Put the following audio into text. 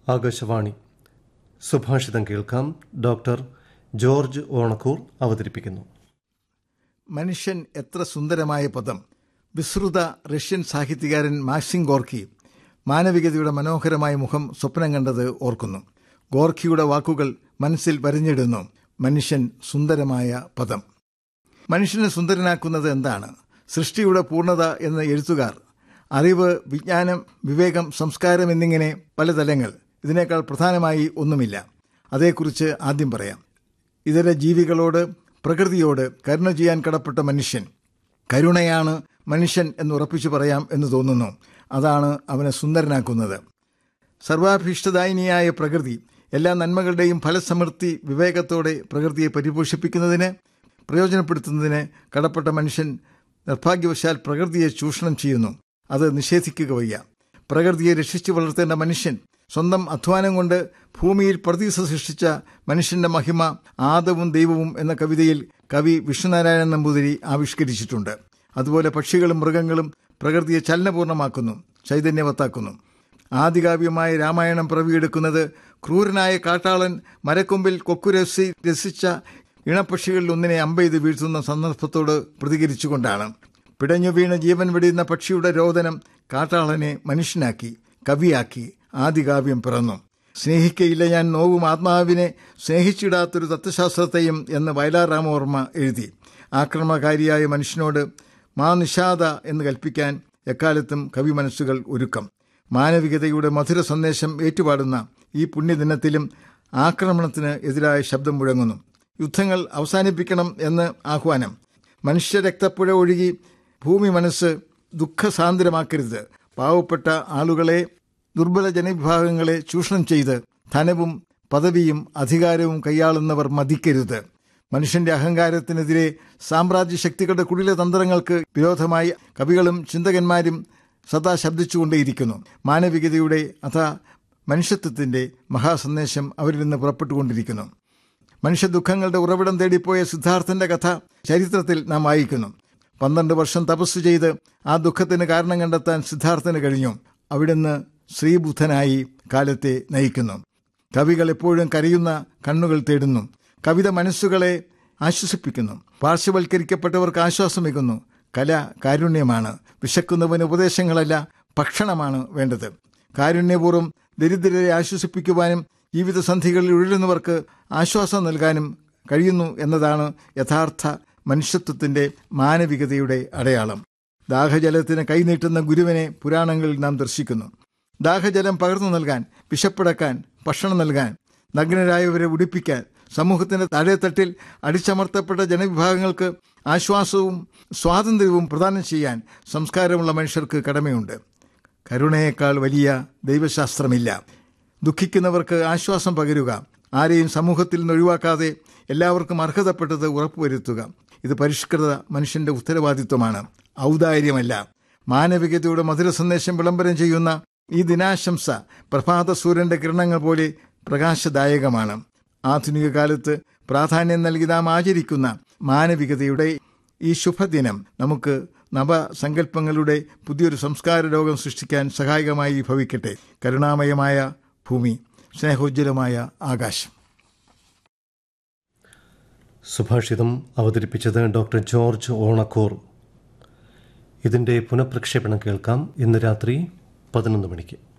ആകാശവാണി സുഭാഷിതം കേൾക്കാം doctor George Onakkoor അവതരിപ്പിക്കുന്നു മനുഷ്യൻ എത്ര സുന്ദരമായ പദം വിസ്തൃത റഷ്യൻ സാഹിത്യകാരൻ മാക്സിം ഗോർക്കി മാനവികതയുടെ മനോഹരമായ മുഖം സ്വപ്നം കണ്ടത് ഓർക്കുന്നു ഗോർക്കിയുടെ വാക്കുകൾ മനസ്സിൽ വരഞ്ഞിടുന്നു മനുഷ്യൻ സുന്ദരമായ പദം മനുഷ്യനെ സുന്ദരനാക്കുന്നത് എന്താണ് സൃഷ്ടിയുടെ പൂർണ്ണത എന്ന എഴുത്തുകാർ അറിവ് വിജ്ഞാനം വിവേകം സംസ്കാരം എന്നിങ്ങനെ പല തലങ്ങൾ ഇതിനേക്കാൾ പ്രധാനമായി ഒന്നുമില്ല അതേക്കുറിച്ച് ആദ്യം പറയാം ഇതര ജീവികളോട് പ്രകൃതിയോട് കരുണ ചെയ്യാൻ കടപ്പെട്ട മനുഷ്യൻ കരുണയാണ് മനുഷ്യൻ എന്ന് ഉറപ്പിച്ചു പറയാം എന്ന് തോന്നുന്നു അതാണ് അവനെ സുന്ദരനാക്കുന്നത് സർവാഭീഷ്ടദായിനിയായ പ്രകൃതി എല്ലാ നന്മകളുടെയും ഫലസമൃദ്ധി വിവേകത്തോടെ പ്രകൃതിയെ പരിപോഷിപ്പിക്കുന്നതിന് പ്രയോജനപ്പെടുത്തുന്നതിന് കടപ്പെട്ട മനുഷ്യൻ നിർഭാഗ്യവശാൽ പ്രകൃതിയെ ചൂഷണം ചെയ്യുന്നു അത് നിഷേധിക്കുക വയ്യ പ്രകൃതിയെ രക്ഷിച്ചു വളർത്തേണ്ട മനുഷ്യൻ സ്വന്തം അധ്വാനം കൊണ്ട് ഭൂമിയിൽ പ്രതീസ സൃഷ്ടിച്ച മനുഷ്യന്റെ മഹിമ ആദവും ദൈവവും എന്ന കവിതയിൽ കവി വിഷ്ണുനാരായണൻ നമ്പൂതിരി ആവിഷ്കരിച്ചിട്ടുണ്ട് അതുപോലെ പക്ഷികളും മൃഗങ്ങളും പ്രകൃതിയെ ചലനപൂർണ്ണമാക്കുന്നു ചൈതന്യവത്താക്കുന്നു ആദികാവ്യമായ രാമായണം പിറവിയെടുക്കുന്നത് ക്രൂരനായ കാട്ടാളൻ മരക്കൊമ്പിൽ കൊക്കുരസി രസിച്ച ഇണപക്ഷികളിൽ ഒന്നിനെ അമ്പെയ്ത് വീഴ്ത്തുന്ന സന്ദർഭത്തോട് പ്രതികരിച്ചുകൊണ്ടാണ് പിടഞ്ഞു വീണ് ജീവൻ വെടിയുന്ന പക്ഷിയുടെ രോദനം കാട്ടാളനെ മനുഷ്യനാക്കി കവിയാക്കി ആദികാവ്യം പിറന്നു സ്നേഹിക്കയില്ല ഞാൻ നോവും ആത്മാവിനെ സ്നേഹിച്ചിടാത്തൊരു തത്വശാസ്ത്രത്തെയും എന്ന് വയലാർ രാമവർമ്മ എഴുതി ആക്രമണകാരിയായ മനുഷ്യനോട് മാ നിഷാദ എന്ന് കൽപ്പിക്കാൻ എക്കാലത്തും കവി മനസ്സുകൾ ഒരുക്കം മാനവികതയുടെ മധുര സന്ദേശം ഏറ്റുപാടുന്ന ഈ പുണ്യദിനത്തിലും ആക്രമണത്തിന് എതിരായ ശബ്ദം മുഴങ്ങുന്നു യുദ്ധങ്ങൾ അവസാനിപ്പിക്കണം എന്ന് ആഹ്വാനം മനുഷ്യരക്തപ്പുഴ ഒഴുകി ഭൂമി മനസ്സ് ദുഃഖസാന്ദ്രമാക്കരുത് പാവപ്പെട്ട ആളുകളെ ദുർബല ജനവിഭാഗങ്ങളെ ചൂഷണം ചെയ്ത് ധനവും പദവിയും അധികാരവും കൈയാളുന്നവർ മതിക്കരുത് മനുഷ്യന്റെ അഹങ്കാരത്തിനെതിരെ സാമ്രാജ്യ ശക്തികളുടെ കുടില തന്ത്രങ്ങൾക്ക് വിരോധമായി കവികളും ചിന്തകന്മാരും സദാ ശബ്ദിച്ചുകൊണ്ടേയിരിക്കുന്നു മാനവികതയുടെ അഥ മനുഷ്യത്വത്തിന്റെ മഹാസന്ദേശം അവരിൽ നിന്ന് പുറപ്പെട്ടുകൊണ്ടിരിക്കുന്നു മനുഷ്യ ദുഃഖങ്ങളുടെ ഉറവിടം തേടിപ്പോയ സിദ്ധാർത്ഥന്റെ കഥ ചരിത്രത്തിൽ നാം വായിക്കുന്നു പന്ത്രണ്ട് വർഷം തപസ് ചെയ്ത് ആ ദുഃഖത്തിന് കാരണം കണ്ടെത്താൻ സിദ്ധാർത്ഥന് കഴിഞ്ഞു അവിടുന്ന് ശ്രീബുദ്ധനായി കാലത്തെ നയിക്കുന്നു കവികൾ എപ്പോഴും കരയുന്ന കണ്ണുകൾ തേടുന്നു കവിത മനസ്സുകളെ ആശ്വസിപ്പിക്കുന്നു പാർശ്വവൽക്കരിക്കപ്പെട്ടവർക്ക് ആശ്വാസമേകുന്നു കല കാരുണ്യമാണ് വിശക്കുന്നവന് ഉപദേശങ്ങളല്ല ഭക്ഷണമാണ് വേണ്ടത് കാരുണ്യപൂർവ്വം ദരിദ്രരെ ആശ്വസിപ്പിക്കുവാനും ജീവിതസന്ധികളിൽ ഉഴലുന്നവർക്ക് ആശ്വാസം നൽകാനും കഴിയുന്നു എന്നതാണ് യഥാർത്ഥ മനുഷ്യത്വത്തിന്റെ മാനവികതയുടെ അടയാളം ദാഹജലത്തിന് കൈനീട്ടുന്ന ഗുരുവിനെ പുരാണങ്ങളിൽ നാം ദർശിക്കുന്നു ദാഹജലം പകർന്നു നൽകാൻ വിശപ്പടക്കാൻ ഭക്ഷണം നൽകാൻ നഗ്നരായവരെ ഉടിപ്പിക്കാൻ സമൂഹത്തിന്റെ താഴെത്തട്ടിൽ അടിച്ചമർത്തപ്പെട്ട ജനവിഭാഗങ്ങൾക്ക് ആശ്വാസവും സ്വാതന്ത്ര്യവും പ്രദാനം ചെയ്യാൻ സംസ്കാരമുള്ള മനുഷ്യർക്ക് കടമയുണ്ട് കരുണയേക്കാൾ വലിയ ദൈവശാസ്ത്രമില്ല ദുഃഖിക്കുന്നവർക്ക് ആശ്വാസം പകരുക ആരെയും സമൂഹത്തിൽ നിന്ന് ഒഴിവാക്കാതെ എല്ലാവർക്കും അർഹതപ്പെട്ടത് ഉറപ്പുവരുത്തുക ഇത് പരിഷ്കൃത മനുഷ്യന്റെ ഉത്തരവാദിത്വമാണ് ഔദാര്യമല്ല മാനവികതയുടെ മധുര സന്ദേശം വിളംബരം ചെയ്യുന്ന ഈ ദിനാശംസ പ്രഭാത സൂര്യന്റെ കിരണങ്ങൾ പോലെ പ്രകാശദായകമാണ് ആധുനിക കാലത്ത് പ്രാധാന്യം നൽകി നാം ആചരിക്കുന്ന മാനവികതയുടെ ഈ ശുഭദിനം നമുക്ക് നവസങ്കല്പങ്ങളുടെ പുതിയൊരു സംസ്കാര ലോകം സൃഷ്ടിക്കാൻ സഹായകമായി ഭവിക്കട്ടെ കരുണാമയമായ ഭൂമി സ്നേഹോജ്വലമായ ആകാശം സുഭാഷിതം അവതരിപ്പിച്ചത് ഡോക്ടർ ജോർജ് ഓണക്കൂർ ഇതിൻ്റെ പുനഃപ്രക്ഷേപണം കേൾക്കാം ഇന്ന് രാത്രി പതിനൊന്ന് മണിക്ക്